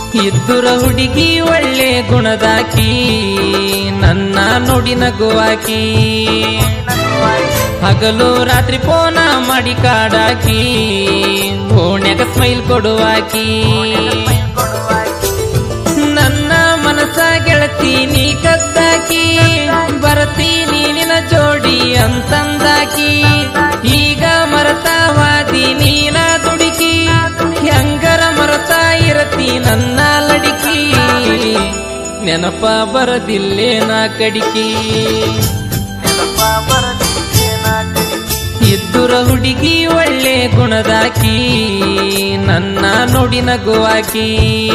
ಇದ್ದುರ ಹುಡುಗಿ ಒಳ್ಳೆ ಗುಣದಾಕಿ ನನ್ನ ನುಡಿ ನಗುವಾಕಿ ಹಗಲು ರಾತ್ರಿ ಫೋನ ಮಾಡಿ ಕಾಡಾಕಿ ಓಣ್ಯಾಗ ಸ್ಮೈಲ್ ಕೊಡುವಾಕಿ ನನ್ನ ಮನಸ ಗೆಳತಿ ನೀ ಕದ್ದಾಕಿ ಬರತೀನಿ ನಿನ ಜೋಡಿ ಅಂತಂದಾಕಿ ಈಗ ಮರತಾವಾದಿ ನೀನ ದುಡುಕಿ ಹೆಂಗರ ಮರತಾ ಇರತಿ ನನ್ನ ಲಡಿಕಿ ನೆನಪ ಬರದಿಲ್ಲೇನ ಕಡಿಕಿ ಇದ್ದುರ ಹುಡುಗಿ ಒಳ್ಳೆ ಗುಣದಾಕಿ ನನ್ನ ನುಡಿ ನಗುವಾಕಿ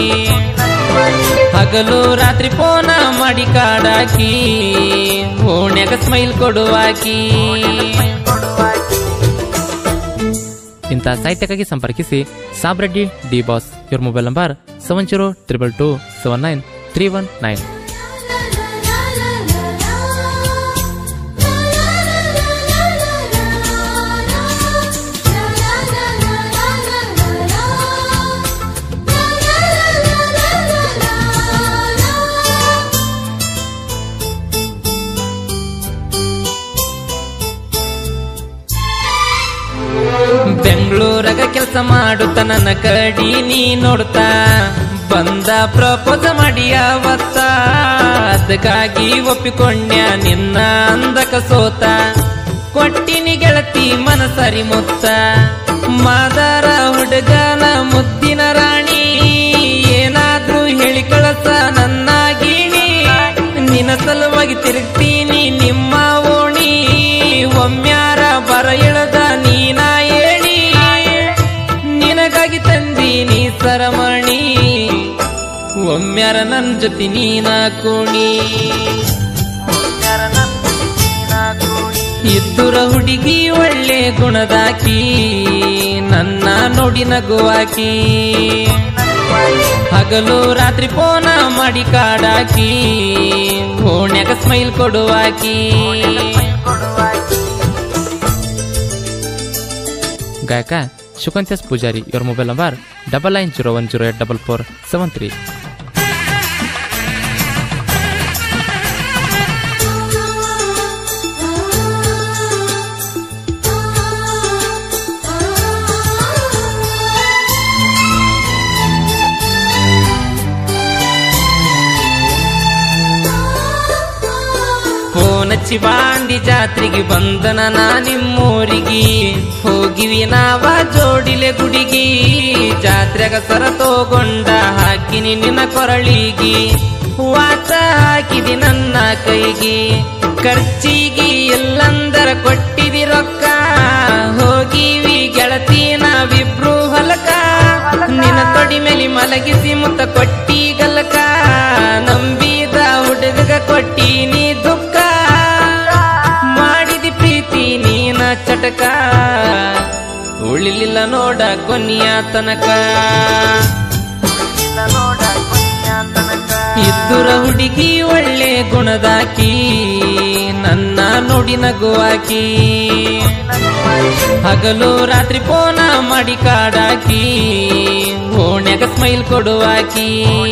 ಹಗಲು ರಾತ್ರಿ ಫೋನ ಮಾಡಿ ಕಾಡಾಕಿ ಓಣ್ಯಾಗ ಸ್ಮೈಲ್ ಕೊಡುವಾಕಿ ಇಂಥ ಸಾಹಿತ್ಯಕ್ಕಾಗಿ ಸಂಪರ್ಕಿಸಿ ಸಾಬ್ರೆಡ್ಡಿ ಡಿ ಬಾಸ್ ಇವ್ರ mobile number seven zero triple two seven nine three one nine ಬೆಂಗಳೂರಾಗ ಕೆಲಸ ಮಾಡುತ್ತ ನನ್ನ ಕಡಿ ನೀ ನೋಡ್ತಾ ಬಂದ ಪ್ರಪೋಸ್ ಮಾಡಿ ಅವತ್ತ ಅದಕ್ಕಾಗಿ ಒಪ್ಪಿಕೊಂಡ್ಯ ನಿನ್ನ ಅಂದಕ ಸೋತ ಕೊಟ್ಟಿನಿ ಗೆಳತಿ ಮನಸರಿ ಮುತ್ತ ಮಾದಾರ ಹುಡುಗನ ಮುದ್ದಿನ ರಾಣಿ ಏನಾದ್ರೂ ಹೇಳಿ ಕಳಸ ನನ್ನ ಗಿಣಿ ನಿನ್ನ ಸಲುವಾಗಿ ತಿರುಗ್ತೀನಿ ನಿಮ್ಮ ಓಣಿ ಒಮ್ಮ್ಯಾರ ಬರ ಎಳದ ನೀನ ಹೇಳಿ ನಿನಗಾಗಿ ತಂದೀನಿ ಸರಮಣಿ ಒಮ್ಮ್ಯಾರ ನನ್ ಜೊತೆ ನೀನ ಕುಣಿ ಇದ್ದುರ ಹುಡುಗಿ ಒಳ್ಳೆ ಗುಣದಾಕಿ ನನ್ನ ನುಡಿ ನಗುವಾಕಿ ಹಗಲು ರಾತ್ರಿ ಫೋನ ಮಾಡಿ ಕಾಡಾಕಿ ಓಣ್ಯಾಗ ಸ್ಮೈಲ್ ಕೊಡುವಾಕಿ ಗಾಯಕ ಶುಕಂತ್ಯಸ್ ಪೂಜಾರಿ ಇವ್ರ mobile number double nine zero one zero eight double four seven three phone ಹಚ್ಚಿ ಬಾಂಡಿ ಜಾತ್ರೆಗೆ ಬಂದನ ನಾ ನಿಮ್ಮೂರಿಗೆ ಹೋಗಿವಿ ನಾವ ಜೋಡಿಲೆ ಗುಡಿಗಿ ಜಾತ್ರೆಗ ಸರ ತಗೊಂಡ ಹಾಕಿನಿ ನಿನ್ನ ಕೊರಳಿಗಿ ವಾಚ ಹಾಕಿದಿ ನನ್ನ ಕೈಗಿ ಖರ್ಚಿಗಿ ಎಲ್ಲಂದರ ಕೊಟ್ಟಿದಿ ರೊಕ್ಕ ಹೋಗಿವಿ ಗೆಳತಿ ನಾವಿಬ್ರು ಹೊಲಕ ನಿನ್ನ ತೊಡಿ ಮೇಲೆ ಮಲಗಿಸಿ ಮುತ್ತ ಕೊಟ್ಟಿ ಗಲಕ ನಂಬಿದ ಹುಡುಗ ಕೊಟ್ಟಿ ನೀ ದುಃಖ ಮಾಡಿದಿ ಪ್ರೀತಿ ನೀನ ಚಟಕ ಉಳಿಲಿಲ್ಲ ನೋಡ ಕೊನೆಯ ತನಕ ಇದ್ದುರ ಹುಡುಗಿ ಒಳ್ಳೆ ಗುಣದಾಕಿ ನನ್ನ ನುಡಿ ನಗುವಾಕಿ ಹಗಲು ರಾತ್ರಿ ಫೋನ ಮಾಡಿ ಕಾಡಾಕಿ ಓಣ್ಯಾಗ ಸ್ಮೈಲ್ ಕೊಡುವಾಕಿ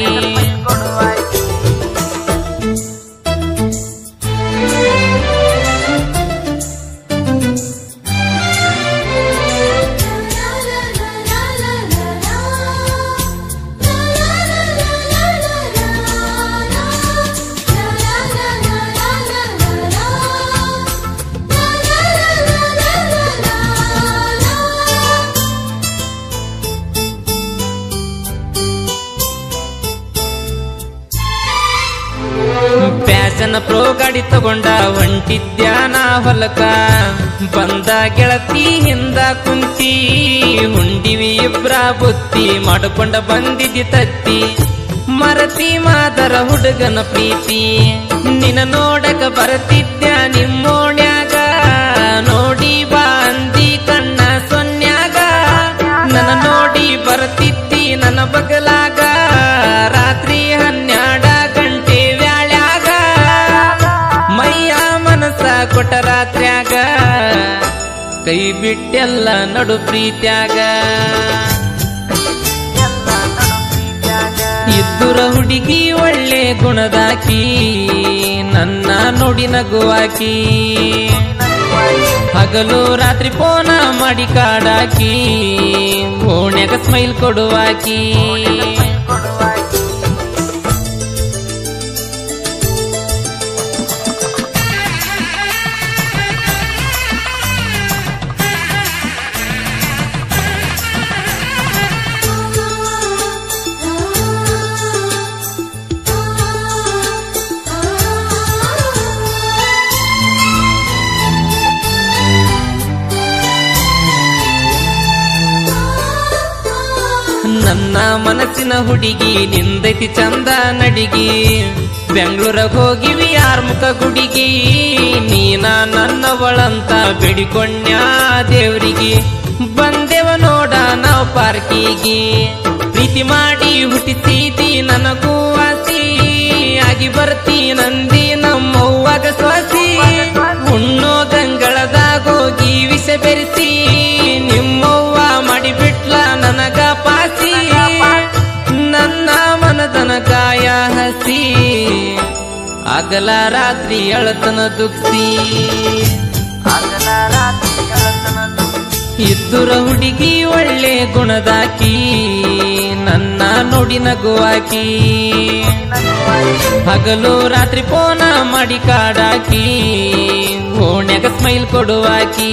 ಪ್ಯಾಶನ್ ಪ್ರೋ ಗಾಡಿ ತಗೊಂಡ ಹೊಂಟಿದ್ಯಾನ ಹೊಲಕ ಬಂದ ಗೆಳತಿ ಹಿಂದ ಕುಂತಿ ಹುಂಡಿವಿ ಇಬ್ರ ಬುತ್ತಿ ಮಾಡಿಕೊಂಡ ಬಂದಿದ್ದಿ ತತ್ತಿ ಮರತಿ ಮಾದರ ಹುಡುಗನ ಪ್ರೀತಿ ನಿನ್ನ ನೋಡಕ ಬರತಿದ್ಯ ನಿಮ್ಮೋಣ್ಯಾಗ ನೋಡಿ ಬಾ ಅಂದಿ ಕಣ್ಣ ಸೊನ್ಯಾಗ ನನ್ನ ನೋಡಿ ಬರತಿದ್ದಿ ನನ್ನ ಬಗಲಾಗ ರಾತ್ರಿ ಹನ್ನೆರಡ ಗಂಟೆ ವ್ಯಾಳ್ಯಾಗ ಮೈಯ ಮನಸ ಕೊಟ್ಟ ರಾತ್ರ್ಯಾಗ ಕೈ ಬಿಟ್ಟೆಲ್ಲ ನಡು ಪ್ರೀತ್ಯಾಗ ಇದ್ದುರ ಹುಡುಗಿ ಒಳ್ಳೆ ಗುಣದಾಕಿ ನನ್ನ ನೋಡಿ ನಗುವಾಕಿ ಹಗಲು ರಾತ್ರಿ ಫೋನ ಮಾಡಿ ಕಾಡಾಕಿ ಓಣ್ಯಾಗ ಸ್ಮೈಲ್ ಕೊಡುವಾಕಿ ನನ್ನ ಮನಸ್ಸಿನ ಹುಡುಗಿ ನಿಂದೈತಿ ಚಂದ ನಡಿಗಿ ಬೆಂಗಳೂರಾಗ ಹೋಗಿವಿ ಯಾರ್ ಮುಖ ಗುಡಿಗಿ ನೀನ ನನ್ನವಳಂತ ಬೇಡಿಕೊಂಡ್ಯಾ ದೇವ್ರಿಗೆ ಬಂದೆವ ನೋಡ ನಾವು ಪಾರ್ಕಿಗೆ ಪ್ರೀತಿ ಮಾಡಿ ಹುಟ್ಟಿಸಿದಿ ನನಗೂ ಆಸಿ ಆಗಿ ಬರ್ತಿ ನಂದಿ ನಮ್ಮವ್ವಾಗ ಸ್ವಾಸಿ ಉಣ್ಣೋ ಗಂಗಳದಾಗೋಗಿ ವಿಷ ಬೆರೆಸಿ ನಿಮ್ಮವ್ವ ಮಾಡಿಬಿಟ್ಲ ನನಗ ಪಾಸಿ ನನ್ನ ಮನದನ ಗಾಯ ಹಸಿ ಅಗಲ ರಾತ್ರಿ ಅಳತನ ದುಃಖಿ ಇದ್ದುರ ಹುಡುಗಿ ಒಳ್ಳೆ ಗುಣದಾಕಿ ನನ್ನ ನೋಡಿ ನಗುವಾಕಿ ಹಗಲು ರಾತ್ರಿ ಫೋನ ಮಾಡಿ ಕಾಡಾಕಿ ಓಣ್ಯಾಗ ಸ್ಮೈಲ್ ಕೊಡುವಾಕಿ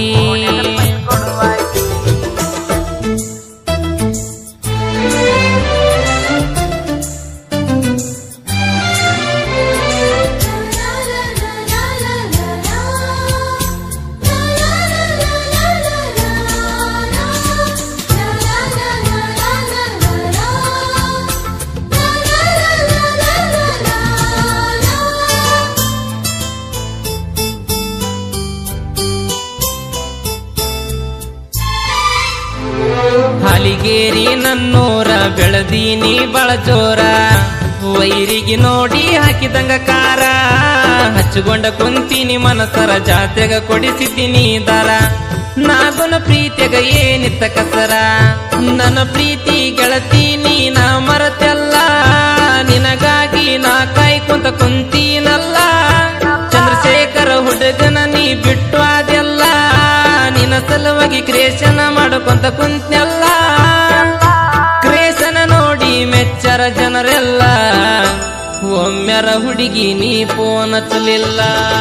ಹಾಲಿಗೇರಿ ನನ್ನೂರ ಬೆಳದೀನಿ ಬಳ ಜೋರ ವೈರಿಗೆ ನೋಡಿ ಹಾಕಿದಂಗ ಕಾರ ಹಚ್ಕೊಂಡ ಕುಂತೀನಿ ಮನಸರ ಜಾತ್ರೆಗ ಕೊಡಿಸಿದ್ದೀನಿ ದಾರ ನಾಗುನ ಪ್ರೀತಿಯಾಗ ಏನಿತ್ತ ಕಸರ ನನ್ನ ಪ್ರೀತಿ ಗೆಳತಿ ನೀನ ಮರತೆಲ್ಲ ನಿನಗಾಗಿ ನಾ ಕಾಯ್ಕೊಂತ ಕುಂತೀನಲ್ಲ ಚಂದ್ರಶೇಖರ ಹುಡುಗನ ನೀ ಬಿಟ್ಟು ಅದೆಲ್ಲ ನಿನ್ನ ಸಲುವಾಗಿ ಕ್ರೇಷನ ಮಾಡ್ಕೊಂತ ಕುಂತ್ನೆಲ್ಲ ಕ್ರೇಷನ ನೋಡಿ ಮೆಚ್ಚರ ಜನರೆಲ್ಲ ಒಮ್ಮೆರ ಹುಡುಗಿ ನೀ ಫೋನ್ ಹಚ್ಚಲಿಲ್ಲ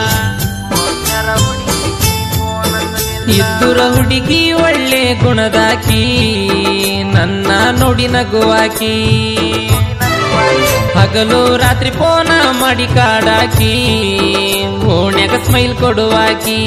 ಇದ್ದುರ ಹುಡುಗಿ ಒಳ್ಳೆ ಗುಣದಾಕಿ ನನ್ನ ನೋಡಿ ನಗುವಾಕಿ ಹಗಲು ರಾತ್ರಿ ಫೋನ ಮಾಡಿ ಕಾಡಾಕಿ ಓಣ್ಯಾಗ ಸ್ಮೈಲ್ ಕೊಡುವಾಕಿ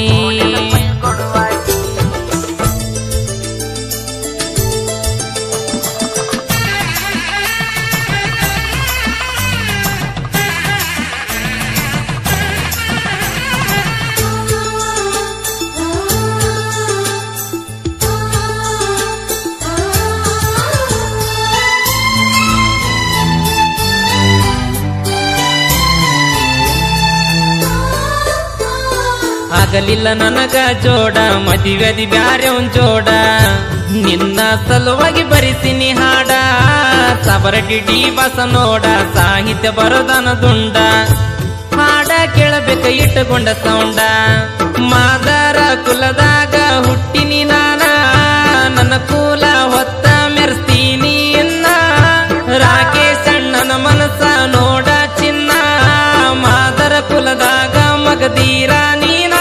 ಆಗಲಿಲ್ಲ ನನಗ ಜೋಡ ಮದುವೆದಿ ಬ್ಯಾರೆ ಒಂದ್ ಜೋಡ ನಿನ್ನ ಸಲುವಾಗಿ ಬರಿತೀನಿ ಹಾಡ ಸಬರ ಡಿಡಿ ಬಸ ನೋಡ ಸಾಹಿತ್ಯ ಬರದನ ದುಂಡ ಹಾಡ ಕೇಳಬೇಕ ಇಟ್ಟುಕೊಂಡ ಸೌಂಡ ಮಾದರ ಕುಲದಾಗ ಹುಟ್ಟಿನಿ ನಾನ ನನ್ನ ಕೂಲ ಹೊತ್ತ ಮೆರೆಸ್ತೀನಿ ಇನ್ನ ರಾಕೇಶ್ ಅಣ್ಣನ ಮನಸ್ಸ ನೋಡ ಚಿನ್ನ ಮಾದರ ಕುಲದಾಗ ಮಗದೀರ ನೀನ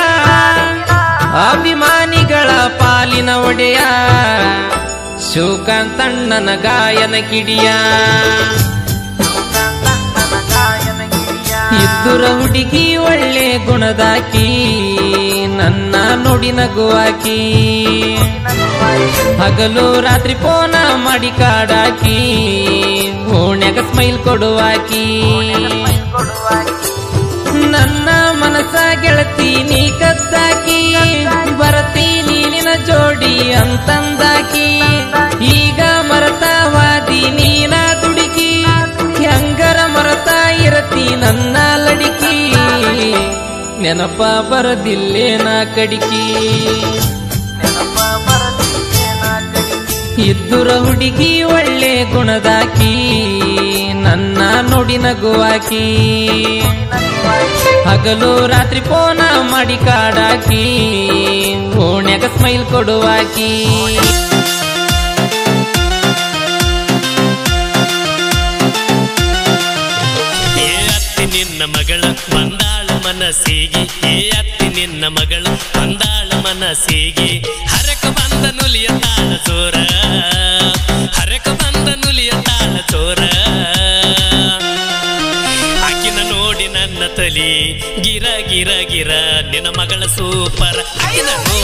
ಅಭಿಮಾನಿಗಳ ಪಾಲಿನ ಒಡೆಯ ಶಿವಕಾಂತಣ್ಣನ ಗಾಯನ ಕಿಡಿಯ ಇದ್ದುರ ಹುಡುಗಿ ಒಳ್ಳೆ ಗುಣದಾಕಿ ನನ್ನ ನೋಡಿ ನಗುವಾಕಿ ಹಗಲು ರಾತ್ರಿ ಫೋನ ಮಾಡಿ ಕಾಡಾಕಿ ಓಣ್ಯಾಗ ಸ್ಮೈಲ್ ಕೊಡುವಾಕಿ ನನ್ನ ಮನಸ ಗೆಳತಿ ನೀ ಕದ್ದಾಕಿ ಬರತೀನಿ ನಿನ ಜೋಡಿ ಅಂತಂದಾಕಿ ಈಗ ಮರತವಾದಿ ನೀನ ದುಡುಕಿ ಹೆಂಗರ ಮರತ ಇರತಿ ನನ್ನ ಲಡಿಕಿ ನೆನಪ ಬರದಿಲ್ಲೇನ ಕಡಿಕಿ ಇದ್ದುರ ಹುಡುಗಿ ಒಳ್ಳೆ ಗುಣದಾಕಿ ನನ್ನ ನೋಡಿ ನಗುವಾಕಿ ಹಗಲು ರಾತ್ರಿ ಫೋನ ಮಾಡಿ ಕಾಡಾಕಿ ಓಣ್ಯಾಗ ಸ್ಮೈಲ್ ಕೊಡುವಾಕಿ ಏ ಅತ್ತಿ ನಿನ್ನ ಮಗಳ ಬಂದಾಳ ಮನಸ್ಸಿಗೆ ಏ ಅತ್ತಿ ನಿನ್ನ ಮಗಳ ಬಂದಾಳ ಮನಸ್ಸಿಗೆ ಹರಕ ಬಂದ ನುಲಿಯ ತಾಳ ಚೋರ ಹರಕ ಬಂದ ನುಲಿಯ ತಾಳ ಚೋರ ಆಕಿನ ನೋಡಿ ನನ್ನ ತಲಿ ಗಿರ ಗಿರ ಗಿರ ನಿನ್ನ ಮಗಳ ಸೂಪರ್ ಆಕಿನ ನೋಡಿ